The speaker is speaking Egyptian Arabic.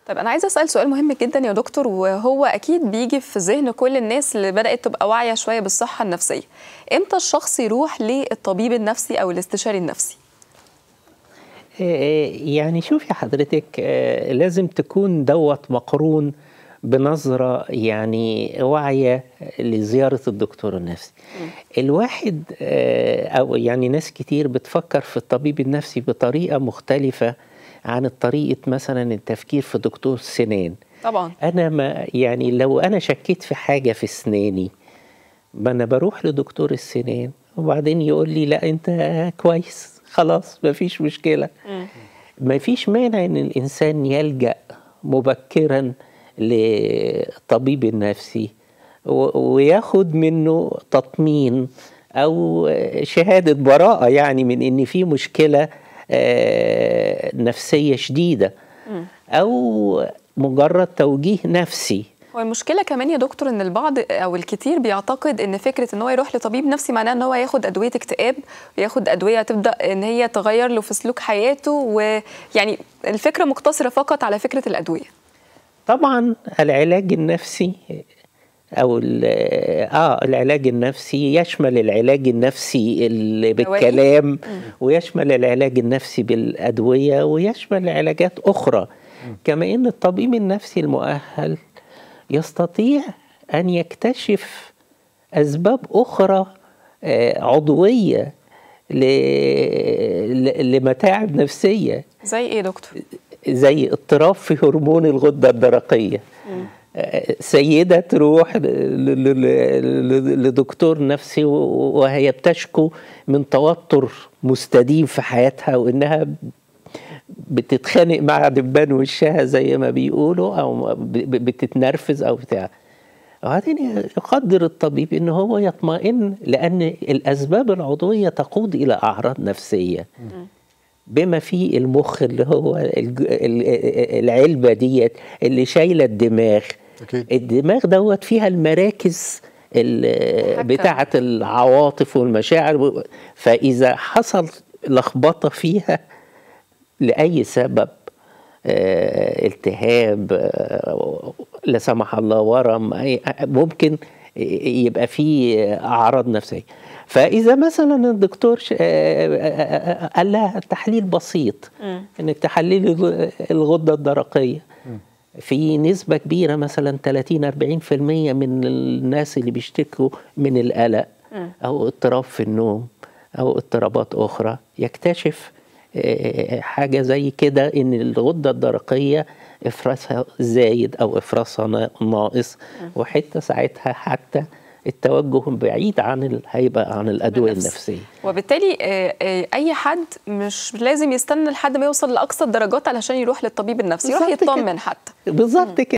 طيب انا عايزه اسال سؤال مهم جدا يا دكتور وهو اكيد بيجي في ذهن كل الناس اللي بدات تبقى واعيه شويه بالصحه النفسيه امتى الشخص يروح للطبيب النفسي او الاستشاري النفسي يعني شوفي حضرتك لازم تكون دوت مقرون بنظرة يعني واعية لزيارة الدكتور النفسي م. الواحد أو يعني ناس كتير بتفكر في الطبيب النفسي بطريقة مختلفة عن الطريقة مثلا التفكير في دكتور سنان طبعا أنا ما يعني لو أنا شكيت في حاجة في أسناني ما أنا بروح لدكتور السنان وبعدين يقول لي لا أنت كويس خلاص ما فيش مشكلة ما فيش مانع إن الإنسان يلجأ مبكرا للطبيب النفسي وياخد منه تطمين او شهاده براءه يعني من ان في مشكله نفسيه شديده او مجرد توجيه نفسي والمشكلة كمان يا دكتور ان البعض او الكثير بيعتقد ان فكرة ان هو يروح لطبيب نفسي معناه ان هو ياخد ادوية اكتئاب وياخد ادوية تبدا ان هي تغير له في سلوك حياته ويعني الفكرة مقتصرة فقط على فكرة الادوية طبعا العلاج النفسي او اه العلاج النفسي يشمل العلاج النفسي اللي بالكلام ويشمل العلاج النفسي بالادويه ويشمل علاجات اخرى كما ان الطبيب النفسي المؤهل يستطيع ان يكتشف اسباب اخرى عضويه لمتاعب نفسيه زي ايه دكتور زي اضطراب في هرمون الغده الدرقيه سيده تروح لدكتور نفسي وهي بتشكو من توتر مستديم في حياتها وانها بتتخانق مع دبان وشها زي ما بيقولوا او بتتنرفز او بتاع وبعدين يقدر الطبيب ان هو يطمئن لان الاسباب العضويه تقود الى اعراض نفسيه بما في المخ اللي هو العلبه ديت اللي شايله الدماغ أكيد. الدماغ دوت فيها المراكز بتاعه العواطف والمشاعر فاذا حصل لخبطه فيها لاي سبب التهاب لا سمح الله ورم ممكن يبقى فيه اعراض نفسيه فاذا مثلا الدكتور قال لها تحليل بسيط انك تحللي الغده الدرقيه في نسبة كبيرة مثلا 30 40% من الناس اللي بيشتكوا من القلق أو اضطراب في النوم أو اضطرابات أخرى يكتشف حاجة زي كده إن الغدة الدرقية إفرازها زايد أو إفرازها ناقص وحتى ساعتها حتى التوجه بعيد عن هيبقى عن الادويه النفسيه وبالتالي اي حد مش لازم يستنى لحد ما يوصل لاقصى الدرجات علشان يروح للطبيب النفسي يروح يطمن حتى بالظبط كده